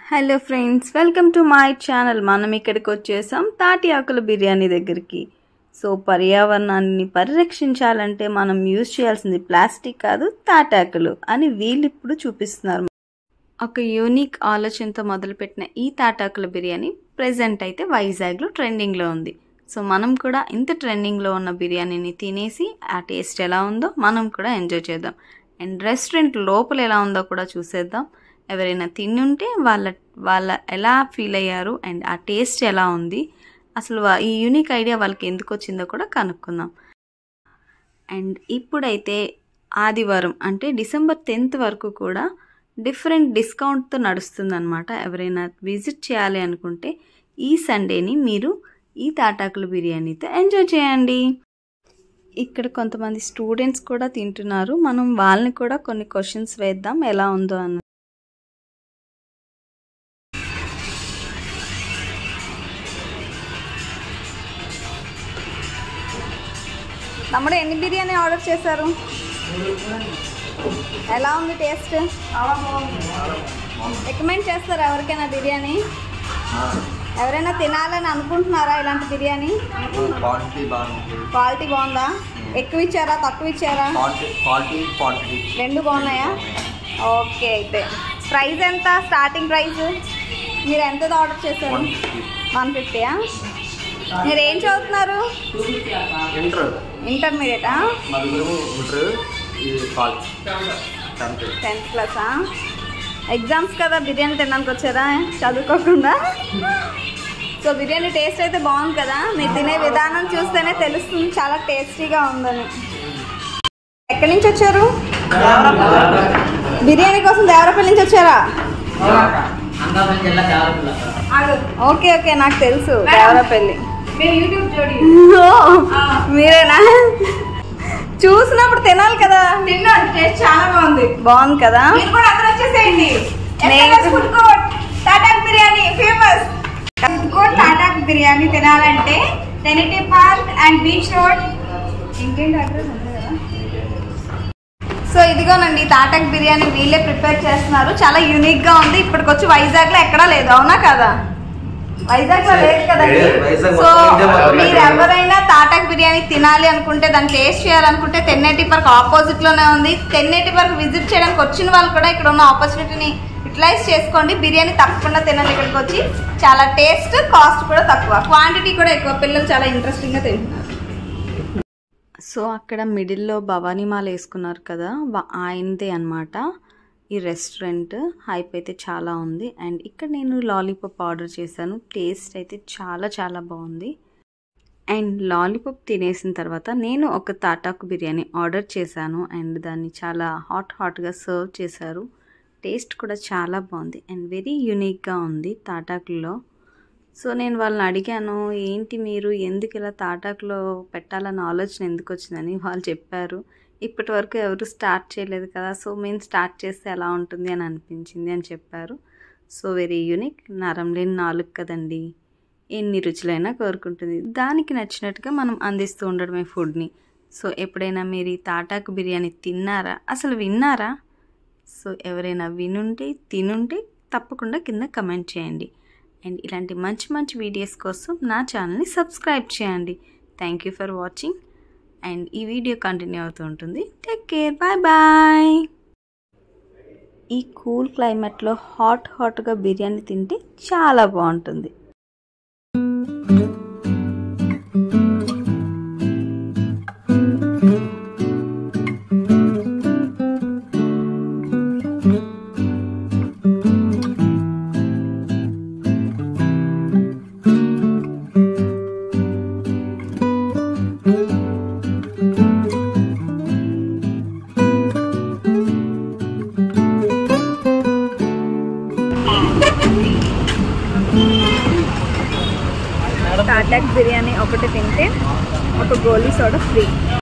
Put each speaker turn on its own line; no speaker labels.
Hello friends welcome to my channel మనం ఇక్కడికి వచ్చేసాం తాటి ఆకుల బిర్యానీ దగ్గరికి సో పర్యావరణాన్ని పరిరక్షించాలంటే మనం యూజ్ చేయాల్సింది ప్లాస్టిక్ కాదు తాటాకులు అని వీళ్ళు ఇప్పుడు చూపిస్తున్నారు ఒక యూనిక్ ఆలోచనతో మొదలుపెట్టిన ఈ తాటాకుల బిర్యానీ ప్రజెంట్ అయితే వైజాగ్లో ట్రెండింగ్లో ఉంది సో మనం కూడా ఇంత ట్రెండింగ్లో ఉన్న బిర్యానీని తినేసి ఆ టేస్ట్ ఎలా ఉందో మనం కూడా ఎంజాయ్ చేద్దాం అండ్ రెస్టారెంట్ లోపల ఎలా ఉందో కూడా చూసేద్దాం ఎవరైనా తిని ఉంటే వాళ్ళ వాళ్ళ ఎలా ఫీల్ అయ్యారు అండ్ ఆ టేస్ట్ ఎలా ఉంది అసలు వా- ఈ యూనిక్ ఐడియా వాళ్ళకి ఎందుకు వచ్చిందో కూడా కనుక్కుందాం అండ్ ఇప్పుడైతే ఆదివారం అంటే డిసెంబర్ టెన్త్ వరకు కూడా డిఫరెంట్ డిస్కౌంట్తో నడుస్తుందన్నమాట ఎవరైనా విజిట్ చేయాలి అనుకుంటే ఈ సండేని మీరు ఈ తాటాకుల బిర్యానీతో ఎంజాయ్ చేయండి ఇక్కడ కొంతమంది స్టూడెంట్స్ కూడా తింటున్నారు మనం వాళ్ళని కూడా కొన్ని క్వశ్చన్స్ వేద్దాం ఎలా ఉందో అన్న తమ్ముడు ఎన్ని బిర్యానీ ఆర్డర్ చేశారు ఎలా ఉంది టేస్ట్ రికమెండ్ చేస్తారా ఎవరికైనా బిర్యానీ ఎవరైనా తినాలని అనుకుంటున్నారా ఇలాంటి బిర్యానీ
క్వాంటిటీ బాగుంది
క్వాలిటీ బాగుందా ఎక్కువ ఇచ్చారా తక్కువ ఇచ్చారా
క్వాంటిటీ క్వాలిటీ క్వాంటిటీ
రెండు బాగున్నాయా ఓకే అయితే ప్రైస్ ఎంత స్టార్టింగ్ ప్రైస్ మీరు ఎంత ఆర్డర్ చేశారు
వన్ ఫిఫ్టీ
వన్ ఫిఫ్టీయా మీరు ఏం చదువుతున్నారు
ఇంటర్
ఇంటర్మీడియటా
మా దగ్గర ఇంటర్ ఇది కాలేజ్ టెన్త్
టెన్త్ క్లాసా ఎగ్జామ్స్ కదా బిర్యానీ తినడానికి వచ్చారా చదువుకోకుండా సో బిర్యానీ టేస్ట్ అయితే బాగుంది కదా మీరు తినే విధానం చూస్తేనే తెలుస్తుంది చాలా టేస్టీగా ఉందని ఎక్కడి నుంచి వచ్చారు బిర్యానీ కోసం దేవరపల్లి నుంచి వచ్చారా
అనకాపల్లి జిల్లా దేవరపల్లి
ఓకే ఓకే నాకు తెలుసు దేవరపల్లి
యూట్యూబ్ జోడి
ఓ, మీరేనా చూసినప్పుడు తినాలి కదా
తిన్నాను టేస్ట్ చాలా బాగుంది
బాగుంది కదా
మీరు కూడా అందరూ వచ్చేసేయండి
నేను-
ఫుడ్ కోర్ట్ టాటాక్ బిర్యానీ ఫేమస్ ఫుడ్ కోర్ట్ టాటాక్ బిర్యానీ తినాలంటే Tenneti park and beach road ఇంకేంటి అడ్రస్ ఉంది కదా
సో ఇదిగోనండి తాటక్ బిర్యానీ వీళ్ళే ప్రిపేర్ చేస్తున్నారు చాలా యూనిక్ గా ఉంది ఇప్పటికొచ్చి వైజాగ్ లో ఎక్కడా లేదు అవునా కదా వైజాగ్ లో లేదు కదండి
లేదు, వైజాగ్
సో
మొత్తం ఇదే మొత్తం
మీరు
లేదు.
ఎవరైనా తాటక్ బిర్యానీ తినాలి అనుకుంటే దాన్ని టేస్ట్ చేయాలనుకుంటే తెన్నేటి పార్క్ ఆపోజిట్ లోనే ఉంది తెన్నేటి పార్క్ విజిట్ చేయడానికి వచ్చిన వాళ్ళు కూడా ఇక్కడ ఉన్న ఆపర్చునిటీని యూటిలైజ్ చేసుకోండి బిర్యానీ తప్పకుండా తినాలి ఇక్కడికి వచ్చి చాలా టేస్ట్ కాస్ట్ కూడా తక్కువ క్వాంటిటీ కూడా ఎక్కువ పిల్లలు చాలా ఇంట్రెస్టింగ్ గా తింటున్నారు సో అక్కడ మిడిల్లో భవానీమాల వేసుకున్నారు కదా వా- ఆయనదే అనమాట ఈ రెస్టారెంట్ హైప్ అయితే చాలా ఉంది అండ్ ఇక్కడ నేను లాలీపాప్ ఆర్డర్ చేశాను టేస్ట్ అయితే చాలా చాలా బాగుంది అండ్ లాలీపాప్ తినేసిన తర్వాత నేను ఒక తాటాకు బిర్యానీ ఆర్డర్ చేశాను అండ్ దాన్ని చాలా హాట్ హాట్గా సర్వ్ చేశారు టేస్ట్ కూడా చాలా బాగుంది అండ్ వెరీ యూనిక్గా ఉంది తాటాకుల్లో సో నేను వాళ్ళని అడిగాను ఏంటి మీరు ఎందుకు ఇలా తాటాకులో పెట్టాలన్న ఆలోచన ఎందుకు వచ్చిందని వాళ్ళు చెప్పారు ఇప్పటి వరకు ఎవరు స్టార్ట్ చేయలేదు కదా సో మేము స్టార్ట్ చేస్తే ఎలా ఉంటుంది అని అనిపించింది అని చెప్పారు సో వెరీ యూనిక్ నరం లేని నాలుగు కదండి ఎన్ని రుచులైనా కోరుకుంటుంది దానికి నచ్చినట్టుగా మనం అందిస్తూ ఉండడమే ఫుడ్ని సో ఎప్పుడైనా మీరు ఈ తాటాకు బిర్యానీ తిన్నారా అసలు విన్నారా సో ఎవరైనా వినుంటే తినుంటే తప్పకుండా కింద కమెంట్ చేయండి అండ్ ఇలాంటి మంచి మంచి వీడియోస్ కోసం నా ఛానల్ని సబ్స్క్రైబ్ చేయండి thank you for watching and ఈ వీడియో కంటిన్యూ అవుతూ ఉంటుంది టేక్ కేర్ బాయ్ బాయ్ ఈ కూల్ క్లైమేట్లో హాట్ హాట్గా బిర్యానీ తింటే చాలా బాగుంటుంది తాటాక్ బిర్యానీ ఒకటి తింటే ఒక గోలీ సోడా ఫ్రీ